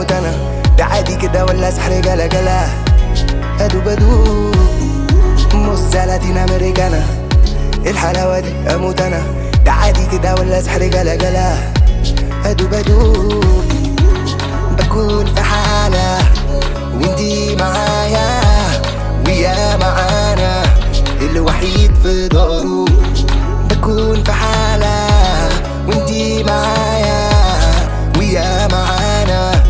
اموت انا ده عادي كده ولا سحر جلا جلا ادوب ادوب موزة لاتين امريكانا الحلاوة دي اموت انا ده عادي كده ولا سحر جلا جلا ادوب ادوب بكون في حالة وانتي معايا ويا معانا الوحيد في داره بكون في حالة وانتي معايا ويا معانا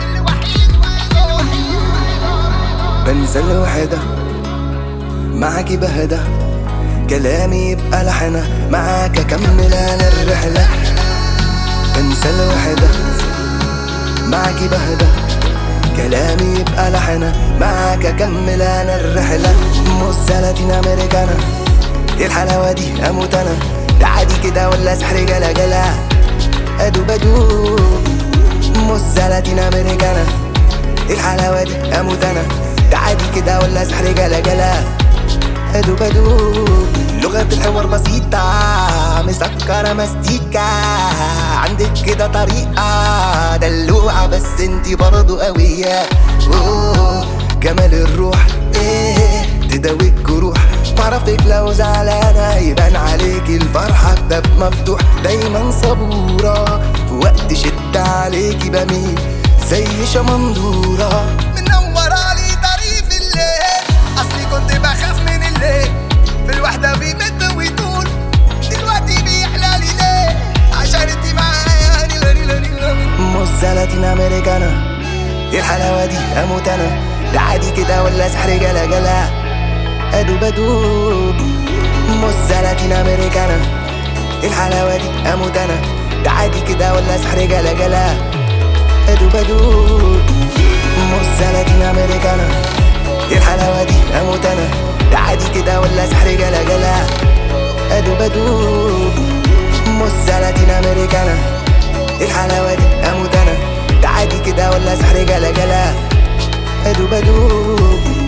بنسى الوحدة معاكي بهدى كلامي يبقى لحنة معاك اكمل انا الرحلة بنسى الوحدة معاكي بهدى كلامي يبقى لحنة معاك اكمل انا الرحلة موزة لاتين امريكانا ايه الحلاوة دي اموت انا ده عادي كده ولا سحر جلا جلا ادوب ادوب موزة لاتين امريكانا ايه الحلاوة دي اموت انا ده عادي كده ولا سحر جلا جلا ادوب ادوب لغة الحوار بسيطة مسكرة مستيكة عندك كده طريقة دلوعة بس انتي برضو قوية أوه، جمال الروح ايه تداوي الجروح بعرفك لو زعلانة يبان عليك الفرحة باب مفتوح دايما صبورة في وقت شدة عليكي بميل زي شمندورة منورة لي طريق في الليل اصلي كنت بخاف من الليل في الوحدة بيمد ويطول دلوقتي بيحلى لي ليه عشان انتي معايا ليلا ليلا ليلا موزة لاتين امريكانا ايه الحلاوة دي اموت انا ده عادي كده ولا سحر جلا جلا ادوب ادوب موزة لاتين امريكانا ايه الحلاوة دي اموت انا ده عادي كده ولا سحر جلا جلا ادوب ادوب موزة لاتين امريكانا ايه الحلاوة دي اموت انا ده عادي كده ولا سحر جلا جلا ادوب ادوب موزة لاتين امريكانا ايه الحلاوة دي اموت انا ده عادي كده ولا سحر جلا جلا ادوب ادوب